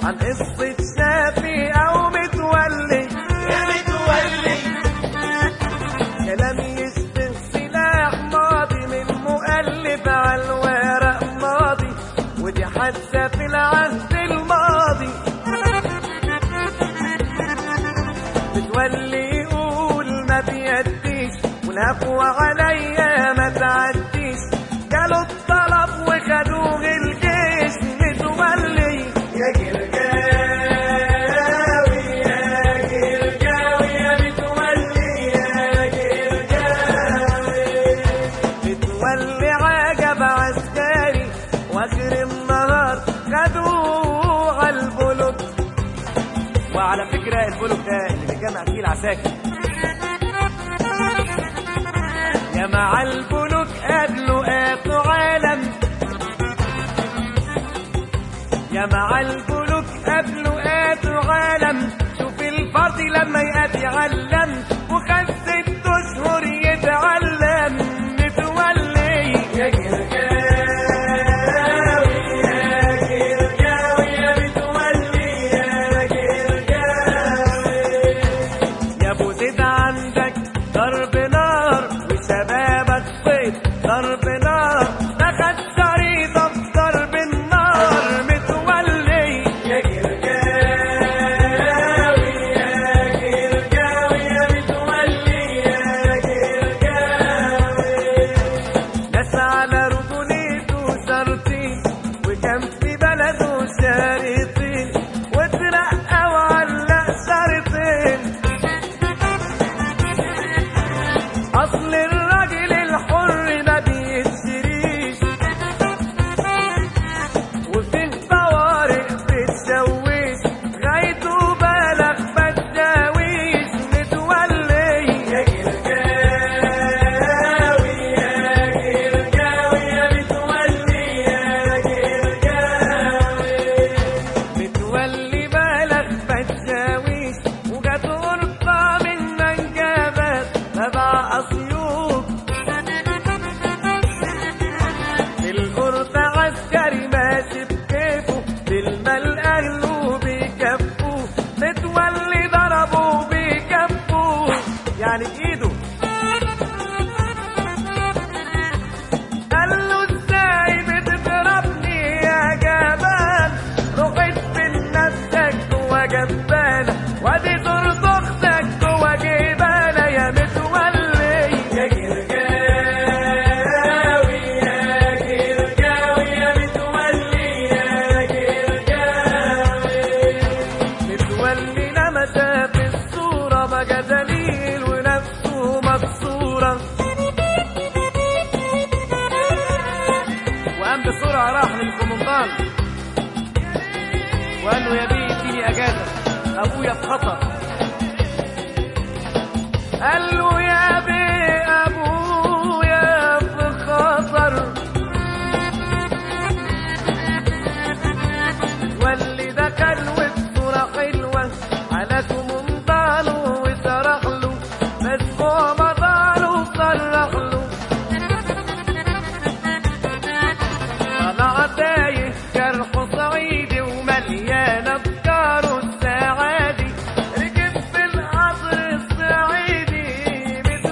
عن قصة شافي أو متولي يا متولي كلام يشبه سلاح ماضي من مؤلف على الورق ماضي ودي حادثة في العهد الماضي متولي يقول ما بيديش والهفوة عليا ما تعديش جاله الطلب وخدوه الجيش متولي يا جرجاوي يا جرجاوي يا متولي يا جرجاوي متولي عجب عسكري واخر النهار خدوه على البلوك وعلى فكرة البلوك ده اللي بيجمع فيه العساكر يا مع البلوك قابلوا قاتوا عالم يا مع البلوك قابلوا قاتوا عالم شوف الفرد لما يأتي علم وخد ست اشهر يتعلم متولي يا جرجاوي يا جرجاوي يا متولي يا جرجاوي يا ابو زيد عندك ضرب نار وشبابك صيد ضرب نار دخل شريطة في ضرب النار متولي يا جرجاوي يا جرجاوي يا متولي يا جرجاوي ناس على رجوليته شرطين وكان في بلده شريطين واترقى وعلق شرطين اصل الراجل الحر ما بيتشريش وفي طوارئ بتشويش غايته بالغ بتجاويش متولي يا جرجاوي يا جرجاوي يا متولي يا جرجاوي متولي بالغ بتجاويش وجات غرفة من منجبات تبع أسيوط الغرفة عسكري ماشي بكيفه بالمال أهله بيكفوه متولي ضربه بيكفوه يعني بإيده قال له ازاي بتضربني يا جبان رقيت من نفسك جوا جبانة وادي صورة اختك جوا جبانة يا متولي يا جرجاوي يا جرجاوي يا متولي يا جرجاوي متولي لما شاف الصورة بقى دليل ونفسه مكسورة وقام بسرعة راح للكومندان وقال له يا بيه اديني اجازة ابويا في خطر قال له يا بيه ابويا في خطر واللي دخل وبصورة حلوة على كومندانه وسرح له بس هو مضاله وصرح له طلع تايه جرحه صعيدي ومليان افكاره السعادي ركب في القصر الصعيدي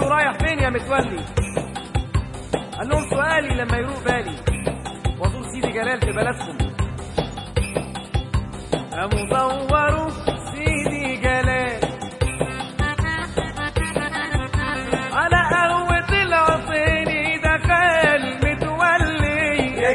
له رايح فين يا متولي قال لهم سؤالي لما يروق بالي وازور سيدي جلال في بلدكم قاموا دوروا سيدي جلال على قهوة العصيني دخل متولي يا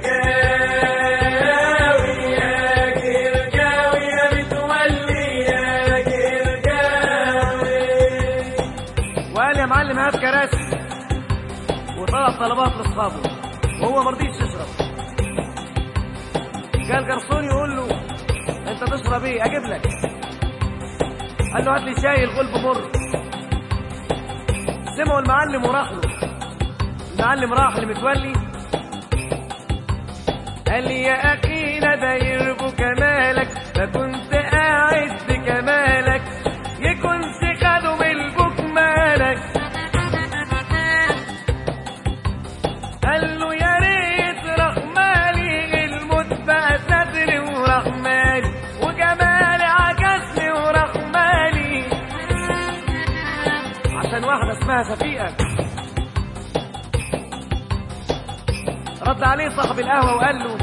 جرجاوي يا جرجاوي يا متولي يا جرجاوي وقال يا معلم هات كراسي وطلب طلبات لاصحابه وهو مرضيش يشرب قال جرسون يقول له انت تشرب ايه اجيب لك قال له هات لي شاي الغلب مر سمعوا المعلم وراح له المعلم راح لمتولي قال لي يا اخي لا داير بكمالك فكنت قاعد بكمالك يكونش خدوا من البوك مالك قال له يا ريت رحمالي الموت بقى ستري ورحمالي وجمالي عكسني ورحمالي عشان واحدة اسمها شفيقة رد عليه صاحب القهوة وقال له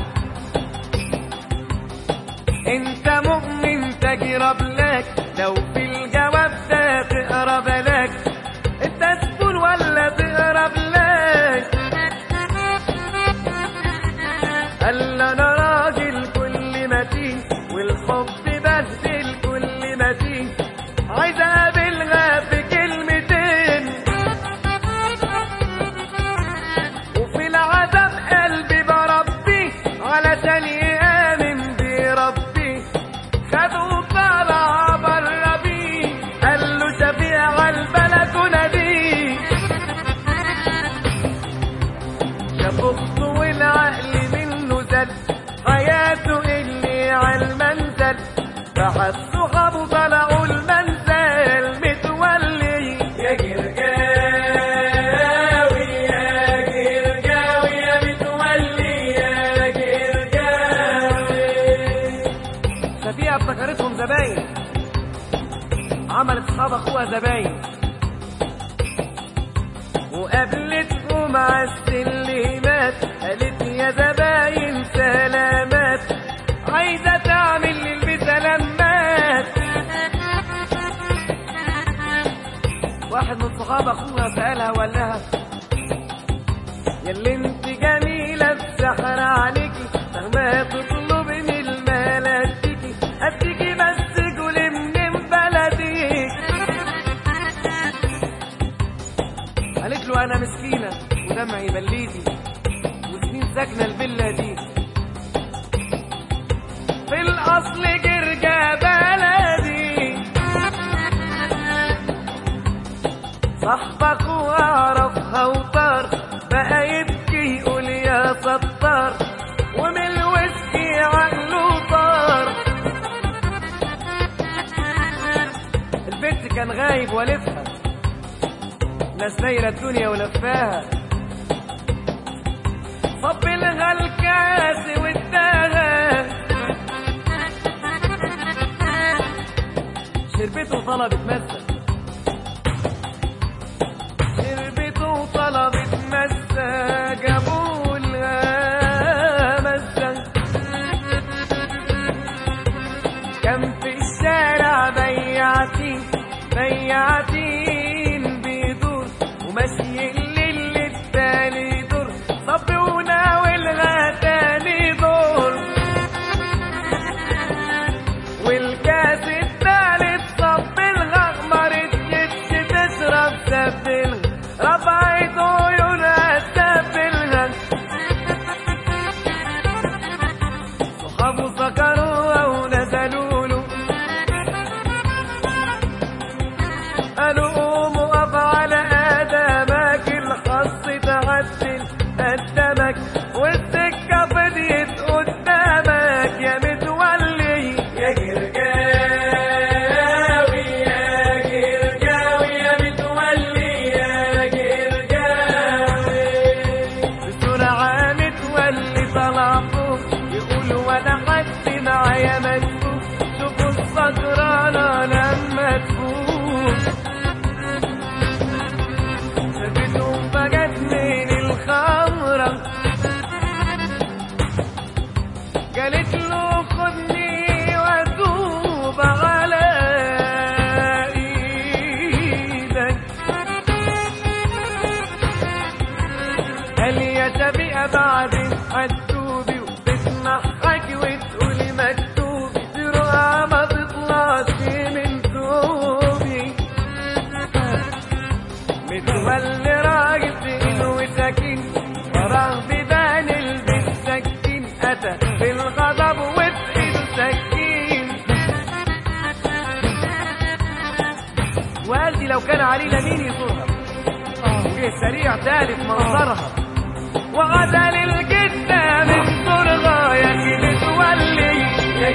انت مؤمن تجرب لك لو في الجواب ده تقرب لك انت تقول ولا تقرب لك قال له انا راجل كل متين والحب بهدل كل متين عايز اقابلها في كلمتين وفي العذاب قلبي بربي علشان يآمن بربي خدوا طلع بره بيه قال له شفيع البلكونة دي شاف اخته والعقل منه زل حياته اللي على المنزل فحس صحابه طلعوا المنزل متولي يا جرجاوي يا جرجاوي يا متولي يا جرجاوي شفيقة افتكرتهم زباين عملت اصحاب اخوها زباين وقابلتهم على السلمات قالت يا زباين سلامات عايزة تعمل للبسلامات واحد من صحاب اخوها سألها وقال لها يا اللي انت جميلة السحر عليكي مهما تطلبي من المال اديكي اديكي بس قولي منين بلدك قالت له انا مسكينة ودمعي بليدي وسنين ساكنة الفيلا دي في الاصل جرجا بلدي صاحبك واعرفها وطار بقى يبكي يقول يا ستار ومن الويسكي عقله طار البنت كان غايب والفها ناس دايرة الدنيا ولفاها صب لها الكاس واداها شربته وطلبت مسك شربت وطلبت مسة جابوا لها مسة كان في الشارع بياعتين بياعتين بيدور وماشي الليل التاني دور صب وناولها تاني دور والكاس التالت صب الغمر شفيقة بعدين هتشوفي وتتنحكي وتقولي مكتوبي دي رؤى ما تطلعش من توبي متولي راجل تقيل وسكين وراه بيبان البيت سكين أتى بالغضب وتقيل سكين والدي لو كان علي لمين يزورها وجه سريع تالف منظرها وقتل الجدة من صرغة يا متولي يا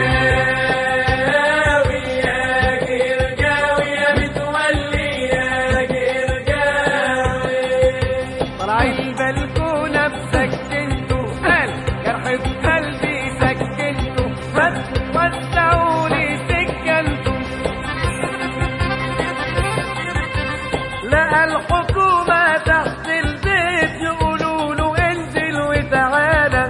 جرجاوي يا جرجاوي يا متولي يا جرجاوي طلع البلكونة بسكنته قال جرح في قلبي سكنته بس وسعولي سكنته لقى الحكومة تحت البيت يقولوا له انزل وتعالى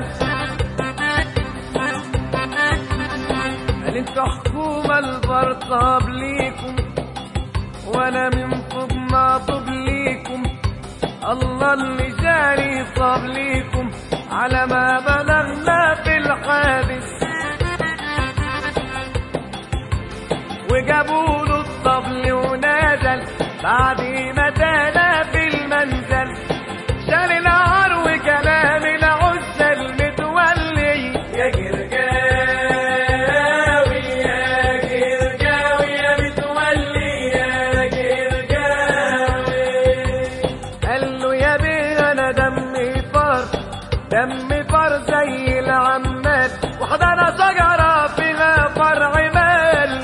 قال انتوا حكومة البرطاب ليكم وانا من فوق معطوب ليكم الله اللي جاري صاب ليكم على ما بلغنا في الحادث وجابوا له الطبل ونزل بعد ما تانا في المنزل شال العار وكلام العزة المتولي يا جرجاوي يا جرجاوي يا متولي يا جرجاوي قال له يا بيه انا دمي فار دمي فار زي العمال وحضنا شجرة فيها فرع مال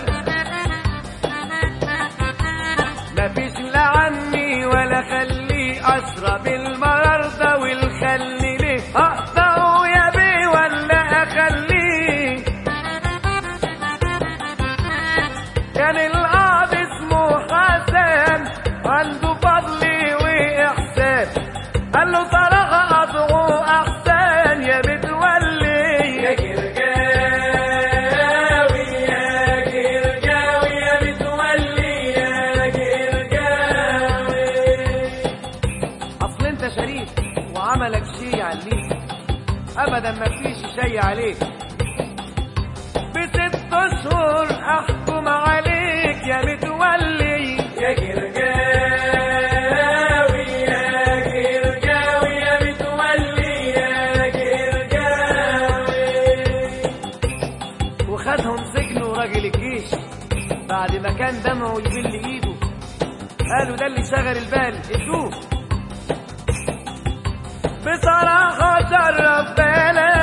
مفيش لا عني ولا خليه اشرب المرار ده والخل ليه اقطعه يا بيه ولا اخليه كان القاضي اسمه حسن عنده فضل واحسان قال له صراحه قطعه احسن يا متولي يا جرجاوي يا جرجاوي يا متولي يا جرجاوي اصل انت شريف وعملك شي عليك ابدا ما فيش شي عليك بست اشهر احكم عليك يا متولي يا جرجاوي يا جرجاوي يا متولي يا جرجاوي وخدهم سجنوا راجل الجيش بعد ما كان دمعه يبل ايده قالوا ده اللي شغل البال ادوه بصراحة شرف بالك